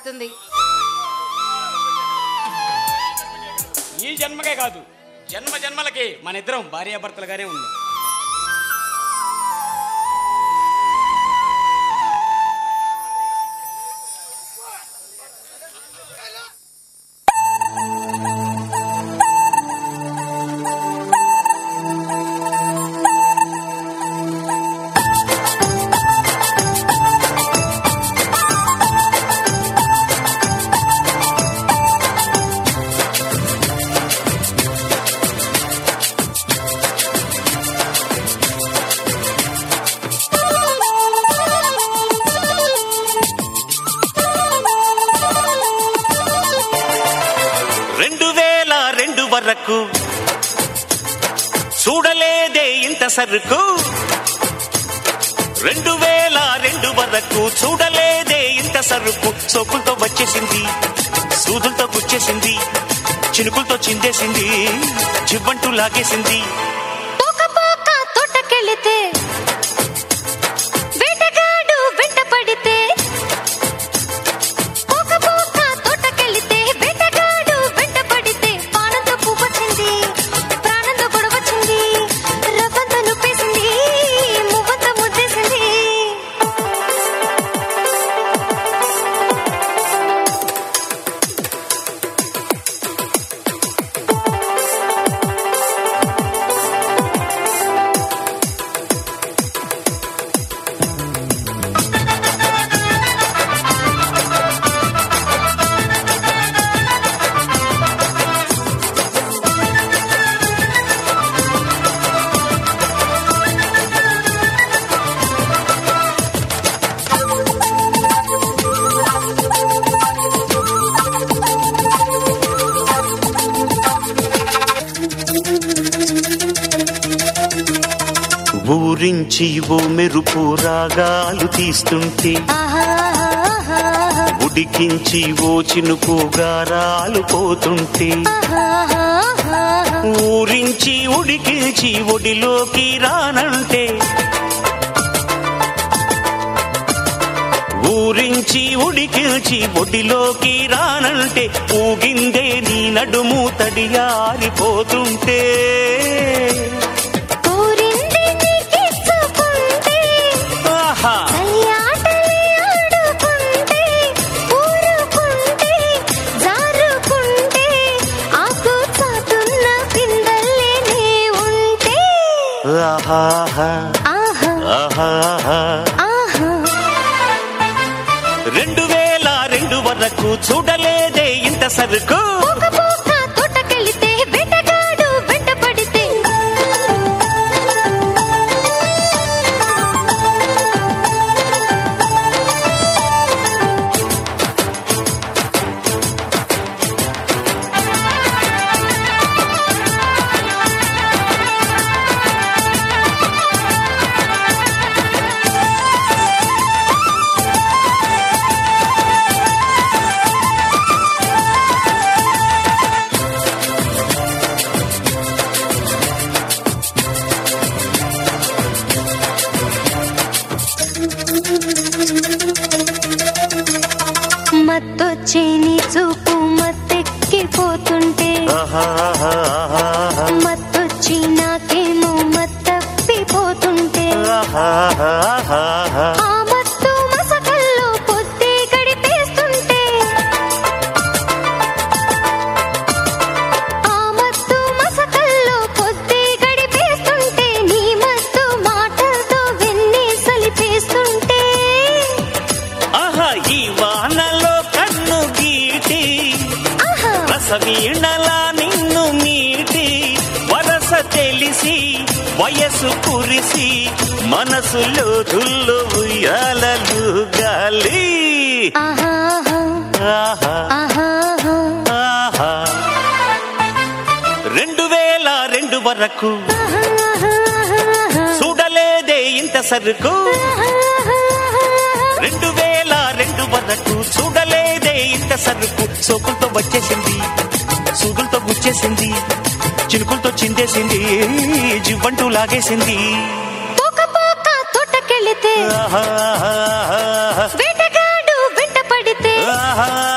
వస్తుంది ఈ జన్మకే కాదు జన్మ జన్మలకి మన ఇద్దరం భార్యాభర్తలుగానే ఉన్నాం రెండు వేల రెండు వరకు చూడలేదే ఇంత సరుకు రెండు వేల రెండు వరకు చూడలేదే ఇంత సరుకు సోకులతో వచ్చేసింది సూదులతో గుచ్చేసింది చినుకులతో చిందేసింది చివ్వంటూ లాగేసింది పోక పోక తోటకెళితే వేటగాడు వెంట పడితే పోక పోక తోటకెళితే వేటగాడు వెంట పడితే పానంతో పువ్వొచ్చింది ప్రాణంతో గొడవచ్చింది రవ్వంతా నొప్పేసింది మువ్వంతా ముద్దేసింది ఊరించి ఓ మెరుపు రాగాలు తీస్తుంటే ఆహా ఉడికించి ఓ చినుకు గారాలు పోతుంటే ఊరించి ఉడికించి ఒడిలోకి రానంటే ఊరించి ఉడికించి ఒడిలోకి రానంటే ఊగిందే నీ నడుము తడియారిపోతుంటే కోరింది నీకిచ్చుకుంటే ఆహా కయ్యాటలే ఆడుకుంటే ఊరుకుంటే జారుకుంటే ఆకు చాటున్న పిందల్లేనే ఉంటే ఆహాహా ఆహా ఆహాహా ఆహా రెండు వేల రెండు వరకు చూడలేదే ఇంత సరుకు పోక పోక తోటకెళితే వేటగాడు వెంట పడితే మత్తొచ్చే నీ చూపు మత్తెక్కిపోతుంటే ఆహాహాహా. మత్తొచ్చి నాకేమో మత్తప్పిపోతుంటే ఆహాహాహా. ఆ మత్తు మసకల్లో పొద్దే గడిపేస్తుంటే ఆ మత్తు మసకల్లో పొద్దే గడిపేస్తుంటే నీ మత్తు మాటలతో వెన్నే సలిపేస్తుంటే ఆహా ఈ వానలో కన్ను గీటి ఆహా రసవీణలా నిన్ను మీటి వరస తెలిసి వయసు కురిసి మనసులో దుల్లు ఉయ్యాలలు గాలి ఆహా ఆహా ఆహా ఆహా రెండు వేల రెండు వరకు చూడలేదే ఇంత సరుకు రెండు వేల రెండు వరకు చూడలేదే ఇంత సరుకు సోకులతో వచ్చేసింది సూదులతో గుచ్చేసింది చినుకులతో చిందేసింది జివ్వంటూ లాగేసింది పోక పోక తోటకెళితే ఆహా, వేటగాడు వెంట పడితే ఆహా, హాయ్